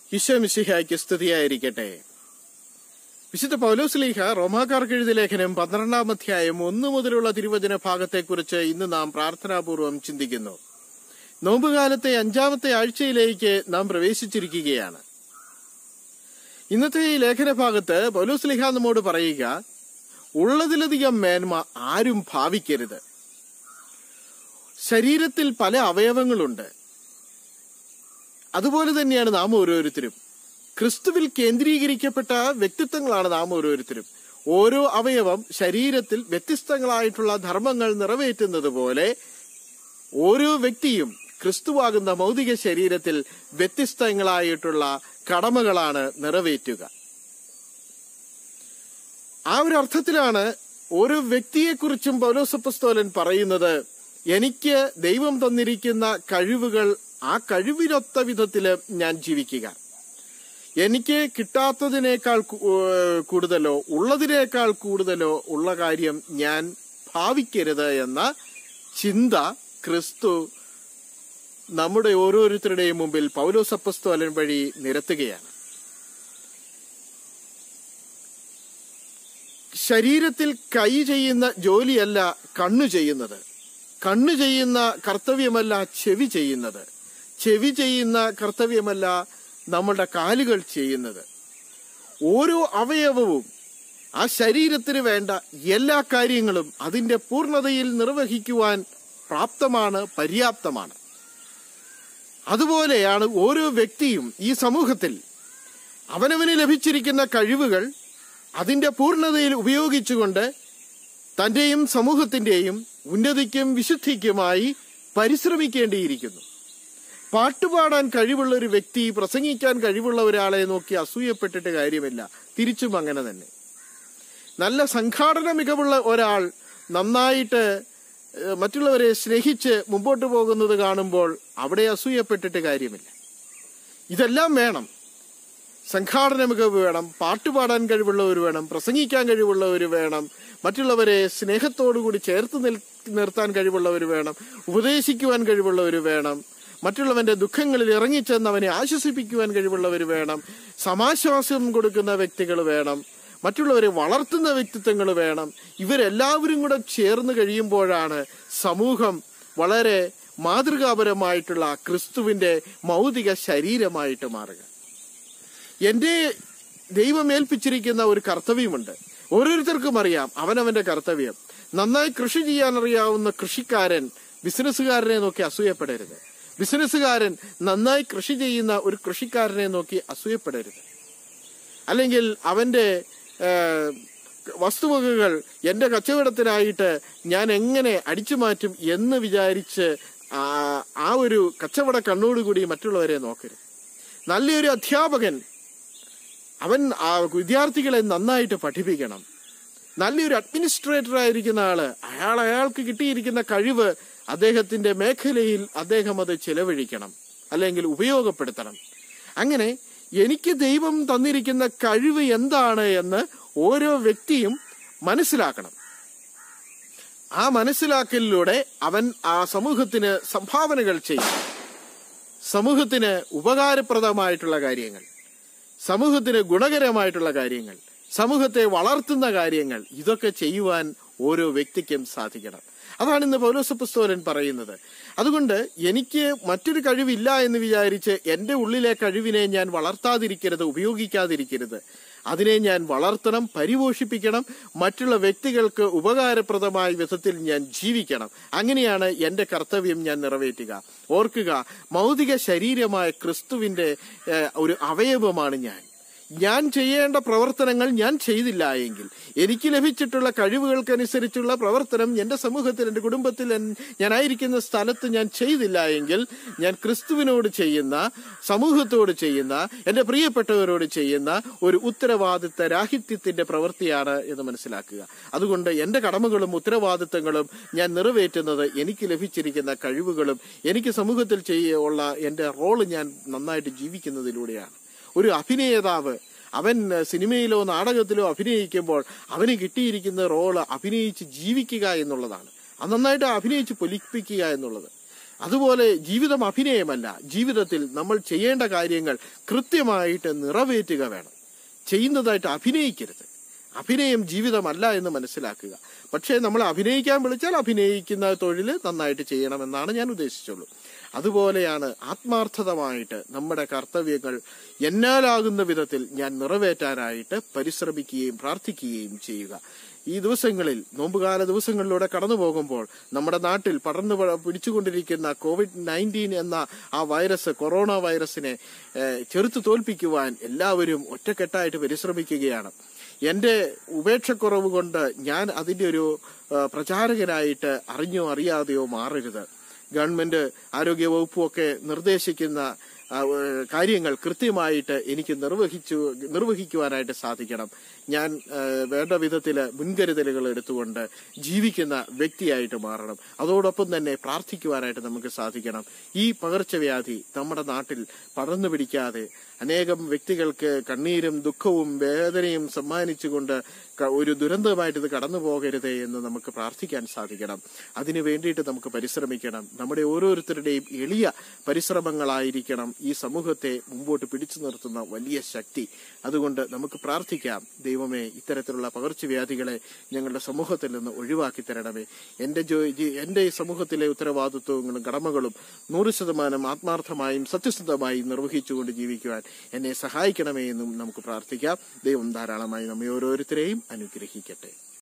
ഈശോമിശിഹായ്ക്ക് സ്തുതിയായിരിക്കട്ടെ വിശുദ്ധ പൗലോസ്ലീഹ റോമാക്കാർക്ക് എഴുതിയ ലേഖനം പന്ത്രണ്ടാം അധ്യായം ഒന്ന് മുതലുള്ള തിരുവചന ഭാഗത്തെക്കുറിച്ച് ഇന്ന് നാം പ്രാർത്ഥനാപൂർവം ചിന്തിക്കുന്നു നോമ്പുകാലത്തെ അഞ്ചാമത്തെ ആഴ്ചയിലേക്ക് നാം പ്രവേശിച്ചിരിക്കുകയാണ് ഇന്നത്തെ ഈ ലേഖന ഭാഗത്ത് പൗലോസ്ലിഹ നമ്മോട് പറയുക ഉള്ളതിലധികം മേന്മ ആരും ഭാവിക്കരുത് ശരീരത്തിൽ പല അവയവങ്ങളുണ്ട് അതുപോലെ തന്നെയാണ് നാം ഓരോരുത്തരും ക്രിസ്തുവിൽ കേന്ദ്രീകരിക്കപ്പെട്ട വ്യക്തിത്വങ്ങളാണ് നാം ഓരോരുത്തരും ഓരോ അവയവം ശരീരത്തിൽ വ്യത്യസ്തങ്ങളായിട്ടുള്ള ധർമ്മങ്ങൾ നിറവേറ്റുന്നത് പോലെ ഓരോ വ്യക്തിയും ക്രിസ്തുവാകുന്ന ഭൗതിക ശരീരത്തിൽ വ്യത്യസ്തങ്ങളായിട്ടുള്ള കടമകളാണ് നിറവേറ്റുക ആ ഒരു അർത്ഥത്തിലാണ് ഓരോ വ്യക്തിയെക്കുറിച്ചും പൗലോസപ്പസ്തോലൻ പറയുന്നത് എനിക്ക് ദൈവം തന്നിരിക്കുന്ന കഴിവുകൾ ആ കഴിവിനൊത്ത വിധത്തില് ഞാൻ ജീവിക്കുക എനിക്ക് കിട്ടാത്തതിനേക്കാൾ കു- ഏഹ് കൂടുതലോ ഉള്ളതിനേക്കാൾ കൂടുതലോ ഉള്ള കാര്യം ഞാൻ ഭാവിക്കരുത് എന്ന ചിന്ത ക്രിസ്തു നമ്മുടെ ഓരോരുത്തരുടെയും മുമ്പിൽ പൗലോസപ്പസ്തോലൻ വഴി നിരത്തുകയാണ് ശരീരത്തിൽ കൈ ചെയ്യുന്ന ജോലിയല്ല കണ്ണു ചെയ്യുന്നത് കണ്ണു ചെയ്യുന്ന കർത്തവ്യമല്ല ചെവി ചെയ്യുന്നത് ചെവി ചെയ്യുന്ന കർത്തവ്യമല്ല നമ്മളുടെ കാലുകൾ ചെയ്യുന്നത് ഓരോ അവയവവും ആ ശരീരത്തിന് വേണ്ട എല്ലാ കാര്യങ്ങളും അതിന്റെ പൂർണ്ണതയിൽ നിർവഹിക്കുവാൻ പ്രാപ്തമാണ് പര്യാപ്തമാണ് അതുപോലെയാണ് ഓരോ വ്യക്തിയും ഈ സമൂഹത്തിൽ അവനവന് ലഭിച്ചിരിക്കുന്ന കഴിവുകൾ അതിന്റെ പൂർണ്ണതയിൽ ഉപയോഗിച്ചുകൊണ്ട് തന്റെയും സമൂഹത്തിന്റെയും ഉന്നതിക്കും വിശുദ്ധിക്കുമായി പരിശ്രമിക്കേണ്ടിയിരിക്കുന്നു പാട്ടുപാടാൻ കഴിവുള്ള ഒരു വ്യക്തി പ്രസംഗിക്കാൻ കഴിവുള്ള ഒരാളെ നോക്കി അസൂയപ്പെട്ടിട്ട് കാര്യമില്ല തിരിച്ചും അങ്ങനെ തന്നെ നല്ല സംഘാടന മികവുള്ള ഒരാൾ നന്നായിട്ട് ഏഹ്, മറ്റുള്ളവരെ സ്നേഹിച്ച് മുമ്പോട്ട് പോകുന്നത് കാണുമ്പോൾ അവിടെ അസൂയപ്പെട്ടിട്ട് കാര്യമില്ല ഇതെല്ലാം വേണം സംഘാടന മികവ് വേണം പാട്ടുപാടാൻ കഴിവുള്ളവർ വേണം പ്രസംഗിക്കാൻ കഴിവുള്ളവർ വേണം മറ്റുള്ളവരെ സ്നേഹത്തോടുകൂടി ചേർത്ത് നിൽ- നിർത്താൻ കഴിവുള്ളവർ വേണം ഉപദേശിക്കുവാൻ കഴിവുള്ളവർ വേണം മറ്റുള്ളവന്റെ ദുഃഖങ്ങളിൽ ഇറങ്ങിച്ചെന്ന് അവനെ ആശ്വസിപ്പിക്കുവാൻ കഴിവുള്ളവർ വേണം സമാശ്വാസം കൊടുക്കുന്ന വ്യക്തികൾ വേണം മറ്റുള്ളവരെ വളർത്തുന്ന വ്യക്തിത്വങ്ങൾ വേണം ഇവരെല്ലാവരും കൂടെ ചേർന്ന് കഴിയുമ്പോഴാണ് സമൂഹം വളരെ മാതൃകാപരമായിട്ടുള്ള ക്രിസ്തുവിന്റെ മൗതിക ശരീരമായിട്ട് മാറുക എന്റെ ദൈവം ഏൽപ്പിച്ചിരിക്കുന്ന ഒരു കർത്തവ്യമുണ്ട് ഓരോരുത്തർക്കും അറിയാം അവനവന്റെ കർത്തവ്യം നന്നായി കൃഷി ചെയ്യാൻ അറിയാവുന്ന കൃഷിക്കാരൻ ബിസിനസ്സുകാരനെ നോക്കി അസൂയപ്പെടരുത് ബിസിനസ്സുകാരൻ നന്നായി കൃഷി ചെയ്യുന്ന ഒരു കൃഷിക്കാരനെ നോക്കി അസൂയപ്പെടരുത് അല്ലെങ്കിൽ അവന്റെ ഏഹ്, വസ്തുവകകൾ എന്റെ കച്ചവടത്തിനായിട്ട് ഞാൻ എങ്ങനെ അടിച്ചു മാറ്റും എന്ന് വിചാരിച്ച് ആ- ആ ഒരു കച്ചവട കണ്ണോടുകൂടി മറ്റുള്ളവരെ നോക്കരുത് നല്ലൊരു അധ്യാപകൻ അവൻ ആ വിദ്യാർത്ഥികളെ നന്നായിട്ട് പഠിപ്പിക്കണം നല്ലൊരു അഡ്മിനിസ്ട്രേറ്റർ ആയിരിക്കുന്ന ആള് അയാൾ അയാൾക്ക് കിട്ടിയിരിക്കുന്ന കഴിവ് അദ്ദേഹത്തിന്റെ മേഖലയിൽ അദ്ദേഹം അത് ചെലവഴിക്കണം അല്ലെങ്കിൽ ഉപയോഗപ്പെടുത്തണം അങ്ങനെ എനിക്ക് ദൈവം തന്നിരിക്കുന്ന കഴിവ് എന്താണ് എന്ന് ഓരോ വ്യക്തിയും മനസ്സിലാക്കണം ആ മനസ്സിലാക്കലിലൂടെ അവൻ ആ സമൂഹത്തിന് സംഭാവനകൾ ചെയ്യും സമൂഹത്തിന് ഉപകാരപ്രദമായിട്ടുള്ള കാര്യങ്ങൾ സമൂഹത്തിന് ഗുണകരമായിട്ടുള്ള കാര്യങ്ങൾ സമൂഹത്തെ വളർത്തുന്ന കാര്യങ്ങൾ ഇതൊക്കെ ചെയ്യുവാൻ ഓരോ വ്യക്തിക്കും സാധിക്കണം അതാണ് ഇന്ന് പൗലോസപ്പസ്തോലൻ പറയുന്നത് അതുകൊണ്ട് എനിക്ക് മറ്റൊരു കഴിവില്ല എന്ന് വിചാരിച്ച് എന്റെ ഉള്ളിലെ കഴിവിനെ ഞാൻ വളർത്താതിരിക്കരുത് ഉപയോഗിക്കാതിരിക്കരുത് അതിനെ ഞാൻ വളർത്തണം പരിപോഷിപ്പിക്കണം മറ്റുള്ള വ്യക്തികൾക്ക് ഉപകാരപ്രദമായ വിധത്തിൽ ഞാൻ ജീവിക്കണം അങ്ങനെയാണ് എന്റെ കർത്തവ്യം ഞാൻ നിറവേറ്റുക ഓർക്കുക മൗതിക ശരീരമായ ക്രിസ്തുവിന്റെ ഏഹ്, ഒരു അവയവമാണ് ഞാൻ ഞാൻ ചെയ്യേണ്ട പ്രവർത്തനങ്ങൾ ഞാൻ ചെയ്തില്ല എങ്കിൽ എനിക്ക് ലഭിച്ചിട്ടുള്ള കഴിവുകൾക്കനുസരിച്ചുള്ള പ്രവർത്തനം എന്റെ സമൂഹത്തിൽ എന്റെ കുടുംബത്തിൽ എൻ- ഞാനായിരിക്കുന്ന സ്ഥലത്ത് ഞാൻ ചെയ്തില്ല എങ്കിൽ ഞാൻ ക്രിസ്തുവിനോട് ചെയ്യുന്ന സമൂഹത്തോട് ചെയ്യുന്ന എന്റെ പ്രിയപ്പെട്ടവരോട് ചെയ്യുന്ന ഒരു ഉത്തരവാദിത്ത രാഹിത്യത്തിന്റെ പ്രവൃത്തിയാണ് എന്ന് മനസ്സിലാക്കുക അതുകൊണ്ട് എന്റെ കടമകളും ഉത്തരവാദിത്തങ്ങളും ഞാൻ നിറവേറ്റുന്നത് എനിക്ക് ലഭിച്ചിരിക്കുന്ന കഴിവുകളും എനിക്ക് സമൂഹത്തിൽ ചെയ്യുള്ള എന്റെ റോള് ഞാൻ നന്നായിട്ട് ജീവിക്കുന്നതിലൂടെയാണ് ഒരു അഭിനേതാവ് അവൻ സിനിമയിലോ നാടകത്തിലോ അഭിനയിക്കുമ്പോൾ അവന് കിട്ടിയിരിക്കുന്ന റോള് അഭിനയിച്ച് ജീവിക്കുക എന്നുള്ളതാണ് അത് നന്നായിട്ട് അഭിനയിച്ച് പൊലിപ്പിക്കുക എന്നുള്ളത് അതുപോലെ ജീവിതം അഭിനയമല്ല ജീവിതത്തിൽ നമ്മൾ ചെയ്യേണ്ട കാര്യങ്ങൾ കൃത്യമായിട്ട് നിറവേറ്റുക വേണം ചെയ്യുന്നതായിട്ട് അഭിനയിക്കരുത് അഭിനയം ജീവിതമല്ല എന്ന് മനസ്സിലാക്കുക പക്ഷേ നമ്മൾ അഭിനയിക്കാൻ വിളിച്ചാൽ അഭിനയിക്കുന്ന തൊഴിൽ നന്നായിട്ട് ചെയ്യണമെന്നാണ് ഞാൻ ഉദ്ദേശിച്ചുള്ളൂ അതുപോലെയാണ് ആത്മാർത്ഥതമായിട്ട് നമ്മുടെ കർത്തവ്യങ്ങൾ എന്നാലാകുന്ന വിധത്തിൽ ഞാൻ നിറവേറ്റാനായിട്ട് പരിശ്രമിക്കുകയും പ്രാർത്ഥിക്കുകയും ചെയ്യുക ഈ ദിവസങ്ങളിൽ നോമ്പുകാല ദിവസങ്ങളിലൂടെ കടന്നു പോകുമ്പോൾ നമ്മുടെ നാട്ടിൽ പടർന്നു പ- പിടിച്ചുകൊണ്ടിരിക്കുന്ന കോവിഡ് നയൻറ്റീൻ എന്ന ആ വൈറസ് കൊറോണ വൈറസിനെ ഏഹ്, ചെറുത്തു തോൽപ്പിക്കുവാൻ എല്ലാവരും ഒറ്റക്കെട്ടായിട്ട് പരിശ്രമിക്കുകയാണ് എന്റെ ഉപേക്ഷക്കുറവ് കൊണ്ട് ഞാൻ അതിന്റെ ഒരു ഏഹ്, പ്രചാരകനായിട്ട് അറിഞ്ഞോ അറിയാതെയോ മാറരുത് ഗവൺമെന്റ് ആരോഗ്യ വകുപ്പും ഒക്കെ നിർദ്ദേശിക്കുന്ന ആ, ഏഹ്, കാര്യങ്ങൾ കൃത്യമായിട്ട് എനിക്ക് നിർവഹിച്ചു നിർവഹിക്കുവാനായിട്ട് സാധിക്കണം ഞാൻ ഏഹ്, വേണ്ട വിധത്തില് മുൻകരുതലുകൾ എടുത്തുകൊണ്ട് ജീവിക്കുന്ന വ്യക്തിയായിട്ട് മാറണം അതോടൊപ്പം തന്നെ പ്രാർത്ഥിക്കുവാനായിട്ട് നമുക്ക് സാധിക്കണം ഈ പകർച്ചവ്യാധി നമ്മുടെ നാട്ടിൽ പടർന്നു പിടിക്കാതെ അനേകം വ്യക്തികൾക്ക് കണ്ണീരും ദുഃഖവും വേദനയും സമ്മാനിച്ചുകൊണ്ട് ക- ഒരു ദുരന്തമായിട്ട് ഇത് കടന്നു പോകരുതേ എന്ന് നമുക്ക് പ്രാർത്ഥിക്കാൻ സാധിക്കണം അതിനു വേണ്ടിയിട്ട് നമുക്ക് പരിശ്രമിക്കണം നമ്മുടെ ഓരോരുത്തരുടെയും എളിയ പരിശ്രമങ്ങളായിരിക്കണം ഈ സമൂഹത്തെ മുമ്പോട്ട് പിടിച്ചു നിർത്തുന്ന വലിയ ശക്തി അതുകൊണ്ട് നമുക്ക് പ്രാർത്ഥിക്കാം ദൈവമേ ഇത്തരത്തിലുള്ള പകർച്ചവ്യാധികളെ ഞങ്ങളുടെ സമൂഹത്തിൽ നിന്ന് ഒഴിവാക്കി തരണമേ എന്റെ ജോ- ജി- എന്റെ ഈ സമൂഹത്തിലെ ഉത്തരവാദിത്വങ്ങളും കടമകളും നൂറ് ശതമാനം ആത്മാർത്ഥമായും സത്യസന്ധമായും നിർവഹിച്ചുകൊണ്ട് ജീവിക്കുവാൻ എന്നെ സഹായിക്കണമേ എന്നും നമുക്ക് പ്രാർത്ഥിക്കാം ദൈവം ധാരാളമായി നമ്മെ ഓരോരുത്തരെയും അനുഗ്രഹിക്കട്ടെ